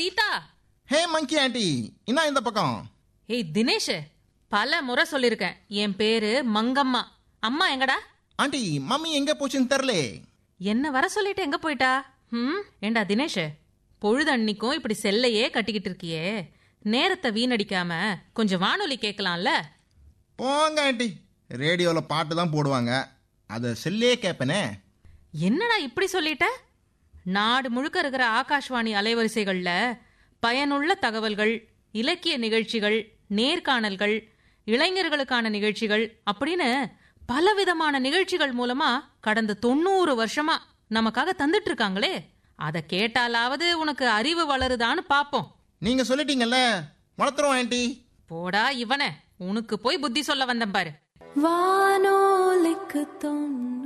சீதா ஹே மங்கி aunty என்ன இந்த பக்கம் ஏய் தினேஷ் பல முறை சொல்லிருக்கேன் என் பேரு மங்கம்மா அம்மா எங்கடா ஆண்டி மம்மி எங்க போச்சுன்னு தெரில என்ன வர சொல்லிட்டு எங்க போயிட்டா ம் ஏண்டா தினேஷ் பொழுது அன்னிக்கும் இப்படி செல்லையே கட்டிக்கிட்டு இருக்கியே நேரத்தை வீணடிக்காம கொஞ்சம் வானொலி கேட்கலாம்ல போங்க ஆண்டி ரேடியோவில் பாட்டு தான் போடுவாங்க அதை செல்லே கேட்பனே என்னடா இப்படி சொல்லிட்ட நாடு முழுக்க இருக்கிற ஆகாஷ்வாணி அலைவரிசைகள்ல பயனுள்ள தகவல்கள் இலக்கிய நிகழ்ச்சிகள் நேர்காணல்கள் இளைஞர்களுக்கான நிகழ்ச்சிகள் அப்படின்னு பலவிதமான நிகழ்ச்சிகள் மூலமா கடந்த தொண்ணூறு வருஷமா நமக்காக தந்துட்டு இருக்காங்களே அதை கேட்டாலாவது உனக்கு அறிவு வளருதான்னு பாப்போம் நீங்க சொல்லிட்டீங்கல்ல வளர்த்துறோம் ஆண்டி போடா இவனே உனக்கு போய் புத்தி சொல்ல வந்தேன் பாரு வானோலிக்கு தொண்ணூறு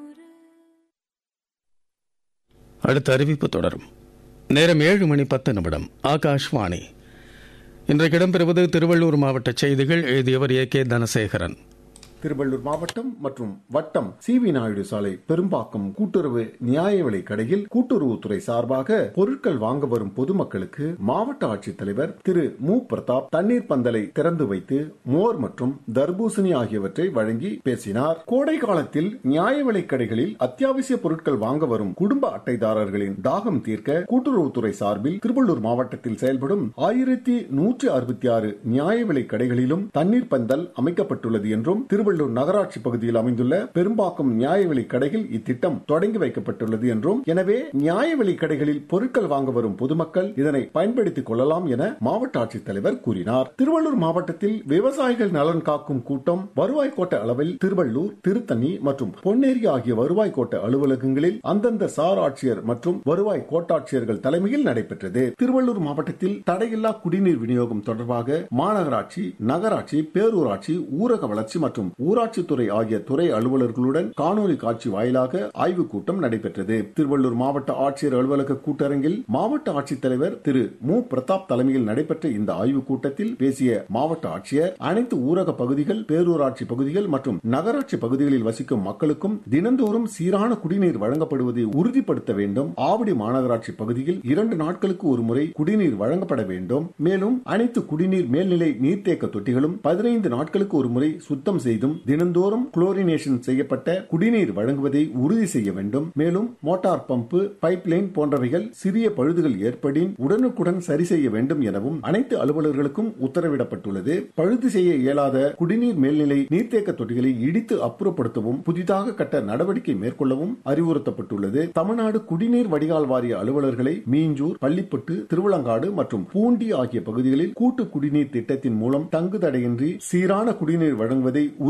அடுத்த அறிவிப்பு தொடரும் நேரம் ஏழு மணி பத்து நிமிடம் ஆகாஷ்வாணி இன்றைக்கு இடம்பெறுவது திருவள்ளூர் மாவட்ட செய்திகள் எழுதியவர் ஏ கே தனசேகரன் திருவள்ளூர் மாவட்டம் மற்றும் வட்டம் சி வி நாயுடு சாலை பெரும்பாக்கம் கூட்டுறவு நியாய விலை கடையில் கூட்டுறவுத்துறை சார்பாக பொருட்கள் வாங்க வரும் பொதுமக்களுக்கு மாவட்ட ஆட்சித்தலைவர் திரு மு பிரதாப் தண்ணீர் பந்தலை திறந்து வைத்து மோர் மற்றும் தர்பூசணி ஆகியவற்றை வழங்கி பேசினார் கோடை காலத்தில் நியாய விலை கடைகளில் அத்தியாவசிய பொருட்கள் வாங்க வரும் குடும்ப அட்டைதாரர்களின் தாகம் தீர்க்க கூட்டுறவுத்துறை சார்பில் திருவள்ளூர் மாவட்டத்தில் செயல்படும் ஆயிரத்தி நூற்றி அறுபத்தி ஆறு நியாய விலை கடைகளிலும் தண்ணீர் பந்தல் அமைக்கப்பட்டுள்ளது என்றும் திருவள்ளூர் நகராட்சி பகுதியில் அமைந்துள்ள பெரும்பாக்கம் நியாய விலை கடையில் இத்திட்டம் தொடங்கி வைக்கப்பட்டுள்ளது என்றும் எனவே நியாய விலை கடைகளில் பொருட்கள் வாங்க வரும் பொதுமக்கள் இதனை பயன்படுத்திக் கொள்ளலாம் என மாவட்ட ஆட்சித்தலைவர் கூறினார் திருவள்ளூர் மாவட்டத்தில் விவசாயிகள் நலன் காக்கும் கூட்டம் வருவாய் கோட்ட அளவில் திருவள்ளூர் திருத்தணி மற்றும் பொன்னேரி ஆகிய வருவாய் கோட்ட அலுவலகங்களில் அந்தந்த சார் ஆட்சியர் மற்றும் வருவாய் கோட்டாட்சியர்கள் தலைமையில் நடைபெற்றது திருவள்ளூர் மாவட்டத்தில் தடையில்லா குடிநீர் விநியோகம் தொடர்பாக மாநகராட்சி நகராட்சி பேரூராட்சி ஊரக வளர்ச்சி மற்றும் ஊராட்சித்துறை ஆகிய துறை அலுவலர்களுடன் காணொலி காட்சி வாயிலாக ஆய்வுக் கூட்டம் நடைபெற்றது திருவள்ளூர் மாவட்ட ஆட்சியர் அலுவலக கூட்டரங்கில் மாவட்ட ஆட்சித்தலைவர் திரு மு பிரதாப் தலைமையில் நடைபெற்ற இந்த ஆய்வுக் கூட்டத்தில் பேசிய மாவட்ட ஆட்சியர் அனைத்து ஊரக பகுதிகள் பேரூராட்சி பகுதிகள் மற்றும் நகராட்சி பகுதிகளில் வசிக்கும் மக்களுக்கும் தினந்தோறும் சீரான குடிநீர் வழங்கப்படுவதை உறுதிப்படுத்த வேண்டும் ஆவடி மாநகராட்சி பகுதியில் இரண்டு நாட்களுக்கு ஒரு முறை குடிநீர் வழங்கப்பட வேண்டும் மேலும் அனைத்து குடிநீர் மேல்நிலை நீர்த்தேக்க தொட்டிகளும் பதினைந்து நாட்களுக்கு ஒரு முறை சுத்தம் செய்தும் தினந்தோறும் குளோரினேஷன் செய்யப்பட்ட குடிநீர் வழங்குவதை உறுதி செய்ய வேண்டும் மேலும் மோட்டார் பம்பு பைப் லைன் போன்றவைகள் சிறிய பழுதுகள் ஏற்படின் உடனுக்குடன் சரி செய்ய வேண்டும் எனவும் அனைத்து அலுவலர்களுக்கும் உத்தரவிடப்பட்டுள்ளது பழுது செய்ய இயலாத குடிநீர் மேல்நிலை நீர்த்தேக்க தொட்டிகளை இடித்து அப்புறப்படுத்தவும் புதிதாக கட்ட நடவடிக்கை மேற்கொள்ளவும் அறிவுறுத்தப்பட்டுள்ளது தமிழ்நாடு குடிநீர் வடிகால் வாரிய அலுவலர்களை மீஞ்சூர் பள்ளிப்பட்டு திருவிளங்காடு மற்றும் பூண்டி ஆகிய பகுதிகளில் கூட்டு குடிநீர் திட்டத்தின் மூலம் தங்குதடையின்றி சீரான குடிநீர் வழங்குவதை